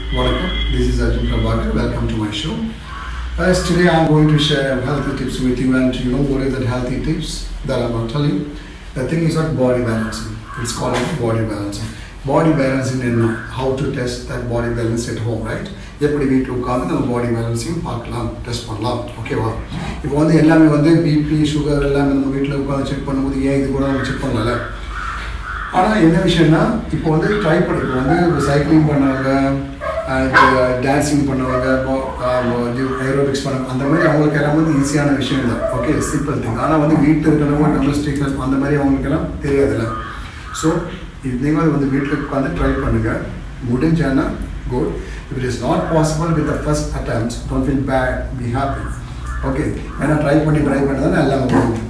Welcome. This is Arjun Prabhakar. Welcome to my show. Guys, today I'm going to share healthy tips with you, and you know what is that healthy tips that I'm going to tell you? The thing is not body balancing. It's called body balancing. Body balancing என்ன how to test that body balance at home right எப்படி வீட்டில் உட்காந்து நம்ம பாடி பேலன்ஸையும் பார்க்கலாம் test பண்ணலாம் ஓகேவா இப்போ வந்து எல்லாமே வந்து பிபி சுகர் எல்லாமே நம்ம வீட்டில் உட்காந்து செக் பண்ணும்போது ஏன் இது கூட நம்ம செக் பண்ணல ஆனால் என்ன விஷயம்னா இப்போ வந்து ட்ரை பண்ணி இப்போ வந்து சைக்கிளிங் பண்ணவங்க இப்போ டான்ஸிங் பண்ணவங்க ஏரோபிக்ஸ் பண்ணவங்க அந்த மாதிரி அவங்களுக்கு எல்லாம் வந்து ஈஸியான விஷயம் தான் ஓகே சிம்பிள் திங் ஆனால் வந்து வீட்டில் இருக்கிறவங்க டொமஸ்டிக் அந்த மாதிரி அவங்களுக்கெல்லாம் தெரியாதுல்ல ஸோ இது நீங்கள் வந்து வீட்டில் உட்காந்து ட்ரை பண்ணுங்கள் முடிஞ்சானா good if it is not possible with the first attempts don't feel bad be happy okay ஏன்னா ட்ரை பண்ணி ட்ரை பண்ணி தான் எல்லாம்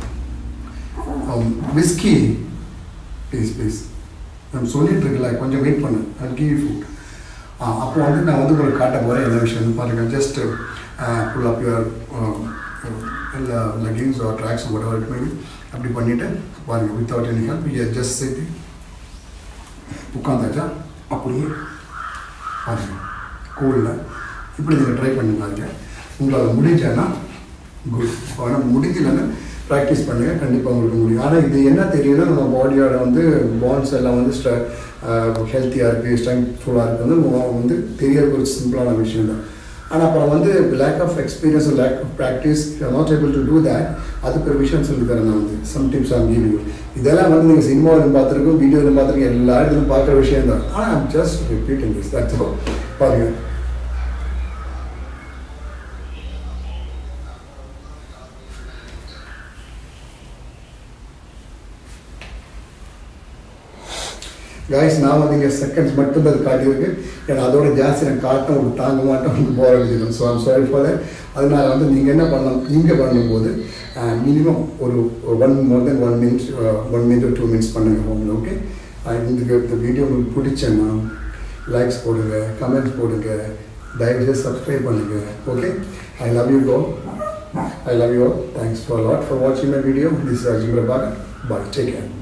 விஸ்கி ப்ளீஸ் ப்ளீஸ் நம்ம சொல்லிட்டு இருக்கல கொஞ்சம் வெயிட் பண்ணு அது கிவ் ஃபுட் அப்போ வந்து நான் வந்து உங்களுக்கு காட்ட போகிறேன் என்ன விஷயம் பாருங்கள் ஜஸ்ட் புல் அப் யுவர் எல்லா leggings or tracks whatever it maybe அப்படி பண்ணிவிட்டு பாருங்கள் without any help you just சேர்த்து உட்காந்தாச்சா அப்படியே பாருங்க கூலில் இப்படி நீங்கள் ட்ரை பண்ணி பாருங்க உங்களால் முடிஞ்சானா குட் ஆனால் முடிஞ்சலன்னா ப்ராக்டிஸ் பண்ணுங்கள் கண்டிப்பாக உங்களுக்கு முடியும் ஆனால் இது என்ன தெரியும்னா நம்ம பாடியோட வந்து பான்ஸ் எல்லாம் வந்து ஸ்ட்ர ஹெல்த்தியாக இருக்குது ஸ்ட்ரெங்க்ஃபுல்லாக இருக்குது வந்து வந்து தெரியறது ஒரு சிம்பிளான விஷயம் தான் ஆனால் அப்புறம் வந்து lack of experience lack of practice not able to do that அதுக்கு ஒரு விஷயம் சொல்லி தரேன் நான் வந்து some tips I'm give you இதெல்லாம் வந்து நீங்கள் சினிமாவில் பார்த்துருக்கோம் வீடியோவில் பார்த்துருக்கோம் எல்லா இடத்துலையும் பார்க்குற விஷயம் தான் ஆனால் I'm just repeating this that's all பாருங்கள் காய்ஸ் நான் வந்து இங்கே செகண்ட்ஸ் மட்டும் அது காட்டியிருக்கு ஏன்னா அதோட ஜாஸ்தி நான் காட்ட உங்களுக்கு தாங்க மாட்டேன் உங்களுக்கு போர அடிச்சிடும் so I'm sorry for that அதனால வந்து நீங்கள் என்ன பண்ணணும் நீங்கள் பண்ணும்போது மினிமம் ஒரு one more then one minutes one minute two minutes பண்ணுங்கள் ஹோமில் ஓகே இந்த இந்த வீடியோ உங்களுக்கு பிடிச்சேன்னா லைக்ஸ் போடுங்க கமெண்ட்ஸ் போடுங்க தயவுசெய்து சப்ஸ்கிரைப் பண்ணுங்கள் okay I love you go I love you all thanks for lot for வாட்சிங் my video this Rajendra Bagar bye take care